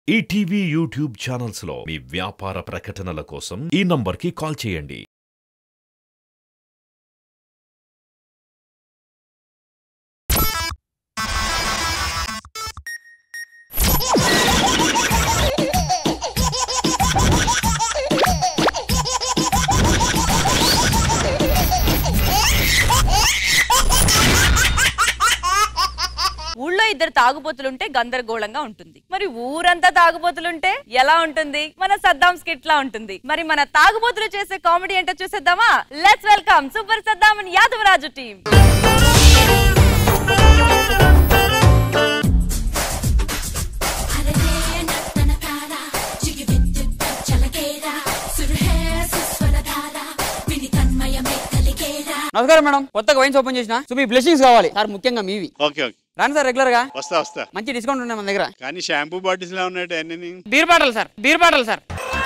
ETV YouTube channels లో మీ వ్యాపార ప్రకటనల కోసం ఈ నంబర్కి కాల్ చేయండి ఊళ్ళో ఇద్దరు తాగుబోతులుంటే గందరగోళంగా ఉంటుంది మరి ఊరంతా తాగుబోతులుంటే ఎలా ఉంటుంది మన సద్దాం స్కిట్ లా ఉంటుంది మరి మన తాగుబోతులు చేసే కామెడీ ఏంటో చూసేద్దామా let's welcome super Saddam and Yadavaraju team నమస్కారం మేడం కొత్తగా వైన్స్ ఓపెన్ చేసిన సో మీ బ్లెస్సింగ్స్ కావాలి సార్ ముఖ్యంగా మీవి ఓకే ఓకే రాండి సార్ రెగ్యులర్ గా వస్తా వస్తా మంచి డిస్కౌంట్ ఉన్నాయి మన దగ్గర కానీ షాంపూ బాటిల్స్ లా ఉన్నట్టు అన్ని beer bottle sir beer bottle sir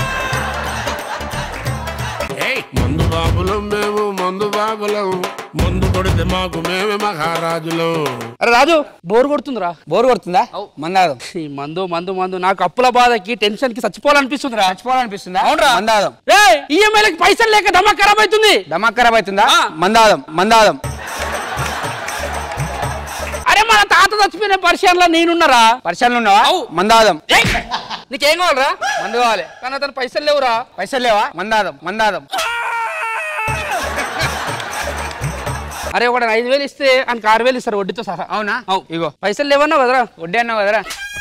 మందు బాబులం మేము మందు బాబులం మందు కొడితే మాకు మేమే మహారాజులం అరే రాజు బోర్ కొడుతుందిరా బోర్ కొడుతుందా మందాదం ఈ మందు మందు మందు నాకు అప్పుల బాధకి టెన్షన్ కి చచ్చిపోవాలనిపిస్తుందిరా చచ్చిపోవాలనిపిస్తుందా అవునరా? మందాదం రే ఈఎంఐలకి పైసలు లేక దమా ఖరాబ్ అవుతుంది దమాక్ ఖరాబ్ అవుతుందా ఆ. మందాదం మందాదం అరే మన తాత చచ్చిపోయిన పరిచయంలో నేనున్నారా పరిశ్రమలు ఉన్నావా అవు. మందాదం ఏయ్! నీకేం కావాలరా మందు కావాలి కానీ అతను పైసలు లేవురా పైసలు లేవా మందాదం మందాదం అరే ఒకటి ఐదు వేలు ఇస్తే ఆయనకి ఆరు వేలు ఇస్తారు వడ్డీతో సహా అవునా అవు. ఇగో పైసలు లేవన్నావు కదరా వడ్డీ అన్నావు కదరా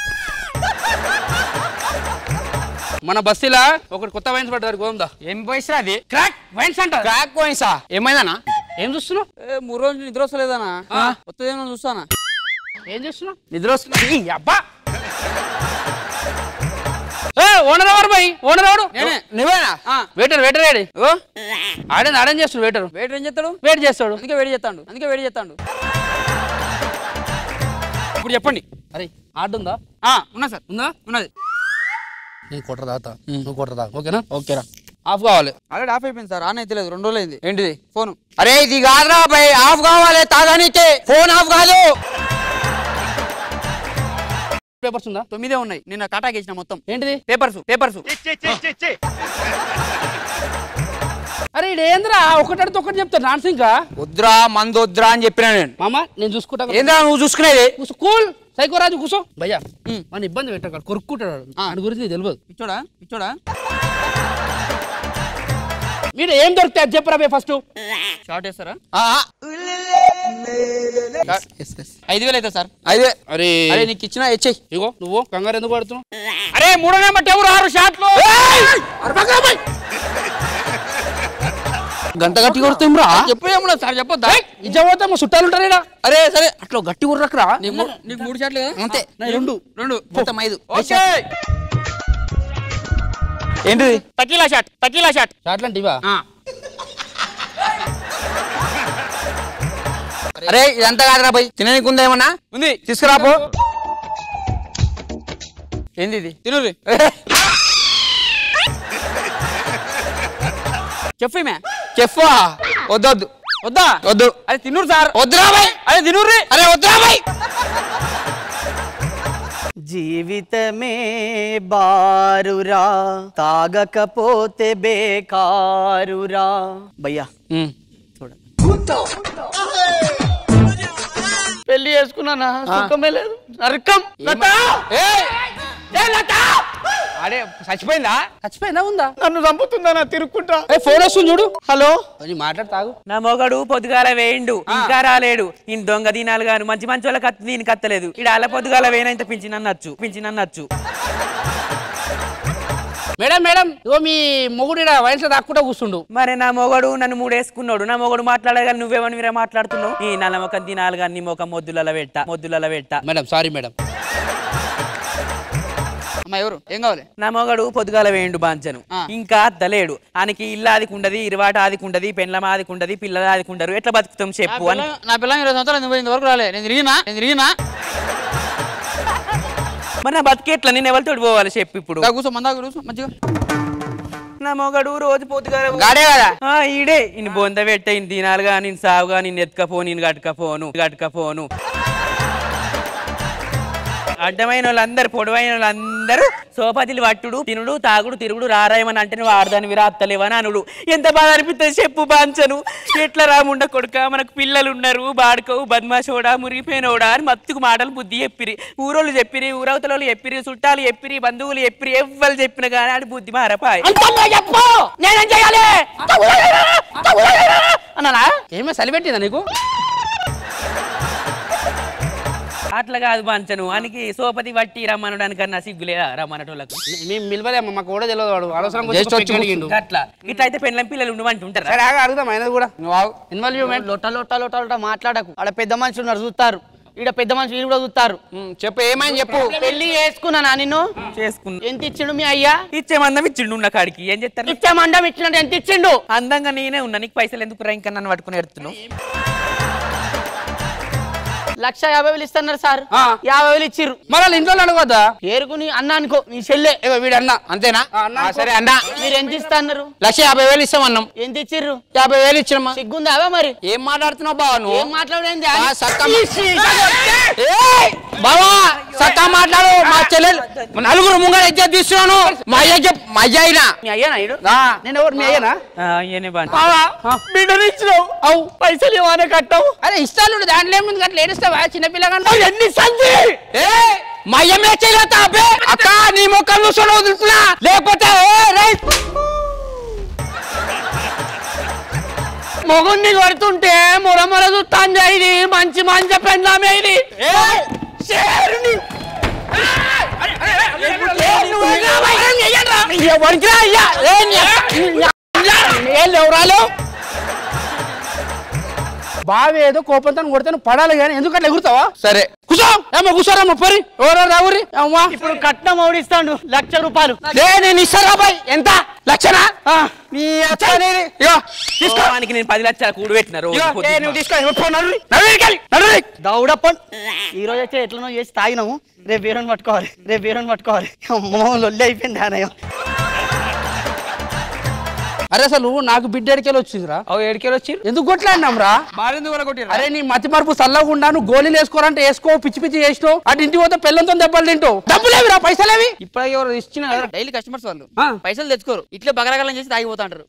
మన బస్తీలా ఒకటి కొత్త వైన్స్ పడ్డారు గోందా ఏం పైసా అది క్రాక్ వైన్స్ అంట క్రాక్ పోయిసా ఏమైందనా ఏం చూస్తున్నావు ఏ, మూడు రోజులు నిద్ర వస్తలేదనా కొత్తదేమో చూస్తానా ఏం చేస్తున్నావు నిద్ర వస్తుంది ఈ అబ్బా ఏ ఓనర్ ఎవరు బై ఓనర్ ఎవరు నేనే నువ్వేనా వెయిటర్ వెయిటర్ ఏడి ఓ ఆడని ఆడని చేస్తాడు వెయిటర్ వెయిటర్ ఏం చేస్తాడు వెయిట్ చేస్తాడు అందుకే వేడి చేస్తాడు అందుకే వేడి చేస్తాడు ఇప్పుడు చెప్పండి అరే ఆర్డర్ ఉందా ఆ, ఉన్నా సార్ ఉందా ఉన్నది నేను కొట్ర తాగుతా నువ్వు కొట్ర తాగు ఓకేనా ఓకేరా ఆఫ్ కావాలి ఆల్రెడీ ఆఫ్ అయిపోయింది సార్ ఆన్ అయితే లేదు రెండు రోజులు అయింది ఏంటిది ఫోన్ అరే ఇది కాదురా బై ఆఫ్ కావాలి తాగానికే ఫోన్ ఆఫ్ కాదు పేపర్స్ ఉందా తొమ్మిదే ఉన్నాయి నిన్న కాటాకి వేసిన మొత్తం ఏంటిది పేపర్స్ పేపర్స్ అరే ఇది ఏంద్రా ఒకటి అడితే ఒకటి చెప్తాను నాన్స్ ఇంకా వద్దురా మందు వద్దురా అని చెప్పిన నేను మామ నేను చూసుకుంటా ఏంద్రా నువ్వు చూసుకునేది కూర్చో కూల్ సైకో రాజు కూర్చో భయ్యా మన ఇబ్బంది పెట్టాడు కొరుక్కుంటాడు వాడి గురించి నీకు తెలియదు పిచ్చోడా పిచ్చోడా మీరు ఏం దొరికితే అది చెప్పరా బే ఫస్ట్ షార్ట్ వేస్తారా ఐదు వేలు అవుతుంది సార్ ఐదు వేలు అరే అరే నీకు ఇచ్చిన హెచ్ఐ ఇగో నువ్వు కంగారు ఎందుకు పడుతున్నావు అరే మూడో నెంబర్ ఎవరు ఆరు షాట్లు గంట గట్టి కొడుతాం రా ఎప్పుడు ఏమన్నా సార్ చెప్పొద్దా ఇజ్జపోతే మా చుట్టాలు ఉంటారు ఈడ. అరే సరే అట్లా గట్టి కొర్రకరా నీకు మూ- నీకు మూడు షాట్లు కదా అంతే నా రెండు రెండు మొత్తం ఐదు ఓకే ఏంటిది తకీలా షాట్ తకీలా షాట్ షాట్లు అంటే ఇవా అరే ఇదంతా కాదురా పోయి తిననీకి ఉందా ఏమన్నా ఉంది తీసుకురాపో ఏంది ఇది తినురి చెప్పు మే చెప్పా వద్దొద్దు వద్దా వద్దు అరే తినురు సార్ వద్దురా బాయ్ అరే తినుర్రి అరే వద్దురా బాయ్ జీవితమే బారురా తాగకపోతే బేకారురా భయ్యా చూడ పెళ్లి చేసుకున్నానా సుఖమే లేదు నరకం లత! ఏయ్! ఏ లత! అరే చచ్చిపోయిందా చచ్చిపోయిందా ఉందా నన్ను చంపుతుందా నా తిరుక్కుంటా ఏ ఫోన్ వస్తుంది చూడు హలో అది మాట్లాడతాగు నా మొగడు పొద్దుగాల వేయిండు ఇంకా రాలేడు ఈయన దొంగ దినాలు గాను మంచి మంచి వాళ్ళకి అత్త దీనికి అత్తలేదు ఇడ అల్ల పొద్దుగాల వేయనంత పించి నన్నచ్చు పించి నన్నచ్చు మేడం మేడం ఇగో మీ మొగుడు ఈడ వయసులో దాక్కుంటా కూర్చుండు మరి నా మొగడు నన్ను మూడేసుకున్నాడు నా మొగడు మాట్లాడగా నువ్వేమని మీరే మాట్లాడుతున్నావు ఈ నల్ల మొక్కం దినాలు గాని నీ మొక్క మొద్దుల పెట్ట మొద్దుల పెట్ట మేడం సారీ మేడం అమ్మా ఎవరు ఏం కావాలి నా మొగడు పొద్దుగాల వేయండు బాంచను ఇంకా అద్దలేడు ఆయనకి ఇల్లు ఆదికుండది ఇరువాట ఆదికుండది పెండ్లం ఆదికుండది పిల్లలు ఆదికుండరు ఎట్లా బతుకుతాం చెప్పు అని నా పిల్లం ఇరవై సంవత్సరాలు ఎందుకు ఇంతవరకు రాలే నేను తిరిగినా నేను తిరిగినా మరి నా బతికేట్లా నేను ఎవరితో పోవాలి చెప్పు ఇప్పుడు దా కూర్చో మందా కూర్చో మంచిగా నా మొగడు రోజు పొద్దుగాల గాడే కదా ఆ, ఈడే ఇన్ని బొంద పెట్ట ఇన్ని దినాలుగా నేను సావుగా నేను ఎత్తుకపో నేను గట్టుకపోను గట్టుకపోను అడ్డమైన వాళ్ళందరూ పొడవైన వాళ్ళందరూ సోపతిలు పట్టుడు తినుడు తాగుడు తిరుగుడు రారాయమని అంటే నువ్వు ఆడదాని విరాత్తలేవని అనుడు ఎంత బాధ అనిపిస్తుంది చెప్పు బాంచను ఎట్లా రాముండ కొడుక మనకు పిల్లలు ఉన్నారు బాడుకోవు బద్మాషోడా మురిగిపోయినోడా అని మత్తుకు మాటలు బుద్ధి చెప్పిరి ఊరోళ్ళు చెప్పిరి ఊరవతల వాళ్ళు చెప్పిరి చుట్టాలు చెప్పిరి బంధువులు చెప్పిరి ఎవ్వరు చెప్పిన కానీ ఆడి బుద్ధి మారపాయి చెప్పు నేనేం చేయాలి అన్నానా ఏమో సలిపెట్టిందా నీకు అట్లా కాదు బాంచను ఆయనకి సోపతి పట్టి రమ్మనడానికన్నా సిగ్గులేదా రమ్మనటోళ్ళకు మేము మిలవలేమ్మ మాకు కూడా తెలియదు వాడు అనవసరం Just వచ్చి అడిగిండు అట్లా ఇట్లా అయితే పెళ్ళం పిల్లలు ఉండమంటుంటారా సరే ఆగా అడుగుదాం అయినది కూడా ఇన్వాల్వ్మెంట్ లొట్ట లొట్ట లొట్ట లొట్ట మాట్లాడకు ఆడ పెద్ద మనుషులు ఉన్నారు చూస్తారు ఈడ పెద్ద మనుషులు ఈడ కూడా చూస్తారు చెప్పు ఏమని చెప్పు పెళ్లి చేసుకున్నానా నిన్ను చేసుకున్నా ఎంత ఇచ్చిండు మీ అయ్యా ఇచ్చే మందం ఇచ్చిండు ఉన్న కాడికి ఏం చెప్తారు ఇచ్చే మండం ఇచ్చినట్టు ఎంత ఇచ్చిండు అందంగా నేనే ఉన్నా నీకు పైసలు ఎందుకు రా ఇంకా నన్ను పట్టుకుని ఎడుతున్నావు లక్ష యాభై వేలు ఇస్తున్నారు సార్ ఆ. యాభై వేలు ఇచ్చిర్రు మళ్ళీ ఇంట్లో అడగొద్దా పేరుకుని అన్న అనుకో నీ చెల్లె ఏగో వీడు అన్న అంతేనా ఆ, సరే అన్న మీరు ఎంత ఇస్తున్నారు లక్ష యాభై వేలు ఇస్తామన్నాం ఎంత ఇచ్చిర్రు యాభై వేలు ఇచ్చినమ్మా సిగ్గుందా అవే మరి ఏం మాట్లాడుతున్నావు బావా నువ్వు ఏం మాట్లాడేంది ఆ, సక్క- ఏయ్, బావా సక్క మాట్లాడు మా చెల్లెలు నలుగురు ముంగడ ఇజ్జత్ తీస్తున్నాను మా అయ్య చెప్ మా అయ్య అయినా మీ అయ్యానా ఈడు ఆ, నేను ఎవరు మీ అయ్యానా ఈయనే బాగా బావా బిడ్డను ఇచ్చినావు అవు పైసలు ఏమైనా కట్టావు అరే ఇష్టాలు దాంట్లో ఏముంది అట్లా ఏడుస్తావా చిన్నపిల్లగా ఎన్ని సంది మా అయ్య మీద చేయలేతా అబ్బే అక్క నీ ముఖం చూసాడు వదులుతున్నా లేకపోతే ఏ, రేయ్. మొగుణ్ణి కొడుతుంటే మొర మొర చూస్తాంది ఇది మంచి మంచి పెండ్లామే ఇది షేరుని. ఎవరికి రా అయ్యా? ఏ, నీ- ఏం లేవురాలు బావి ఏదో కోపంతో కొడితే నువ్వు పడాలి కానీ ఎందుకు అట్లా ఎగురుతావా సరే కూసో ఏమో కూసోరమ్మ పరి ఎవరో రావురి అమ్మా ఇప్పుడు కట్నం ఓడిస్తాడు లక్ష రూపాయలు లే నేను ఇస్తారా బాయ్ ఎంత లక్షనా ఆ, నీ అచ్చనేది ఇగో తీసుకో వానికి నేను పది లక్షల కూడు పెట్టిన రోజు ఇగో, ఏ, పొద్దున్న. నువ్వు తీసుకో ఇగో, పో, నడురి, నడురి, ఇక్కడి, నడురి. దౌడప్పన్ ఈ రోజు అయితే ఎట్లనో చేసి తాగినాము రేపు బీరని పట్టుకోవాలి రేపు బీరని పట్టుకోవాలి అమ్మో లొల్లి అయిపోయింది ఆనయ్య అరే అసలు నాకు బిడ్డ ఎడికెళ్ళి వచ్చిందిరా ఓ ఏడికెళ్ళి వచ్చి ఎందుకు కొట్లాడినాం రా అరే నీ మతి మరుపు చల్లకుండా నువ్వు గోళీలు వేసుకోరంటే వేసుకో పిచ్చి పిచ్చి చేసినావు అటు ఇంటికి పోతే పిల్లలతో దెబ్బలు తింటావు డబ్బులేవిరా పైసలేవి ఇప్పుడు ఎవరు ఇచ్చిన కదా డైలీ కస్టమర్స్ వాళ్ళు ఆ. పైసలు తెచ్చుకోరు ఇట్లా బగరగలం చేసి తాగిపోతాంటారు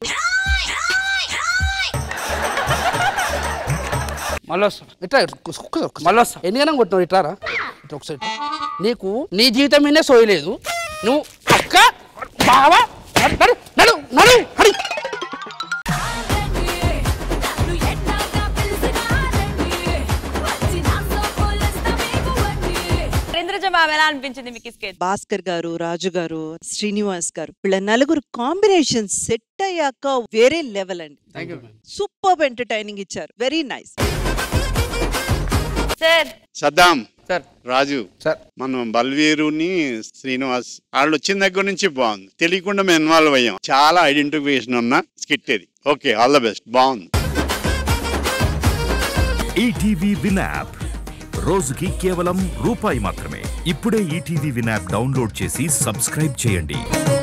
మళ్ళీ వస్తా ఇట్లా మళ్ళీ వస్తా ఎన్ని గణం కొట్టినావు ఇట్లా రా ఇట్లా ఒకసారి ఇట్లా. నీకు నీ జీవితం మీదే సోయలేదు నువ్వు అక్క బావా నడు, నడు నడు నడు హరి. ఇంద్రజ మ్యామ్ ఎలా అనిపించింది మీకు ఈ స్కెచ్ భాస్కర్ గారు రాజు గారు శ్రీనివాస్ గారు వీళ్ళ నలుగురు కాంబినేషన్ సెట్ అయ్యాక వేరే లెవెల్ అండి సూపర్ ఎంటర్టైనింగ్ ఇచ్చారు very nice sir Saddam sir Raju sir మనం బల్వీరుని శ్రీనివాస్ వాళ్ళు వచ్చిన దగ్గర నుంచి బాగుంది తెలియకుండా మేము ఇన్వాల్వ్ అయ్యాం చాలా ఐడెంటిఫికేషన్ ఉన్న స్కిట్ ఇది ఓకే ఆల్ ద బెస్ట్ బాగుంది ఈటీవీ విన్ యాప్ రోజుకి కేవలం రూపాయి మాత్రమే ఇప్పుడే ఈటీవీ విన్ యాప్ డౌన్లోడ్ చేసి సబ్స్క్రైబ్ చేయండి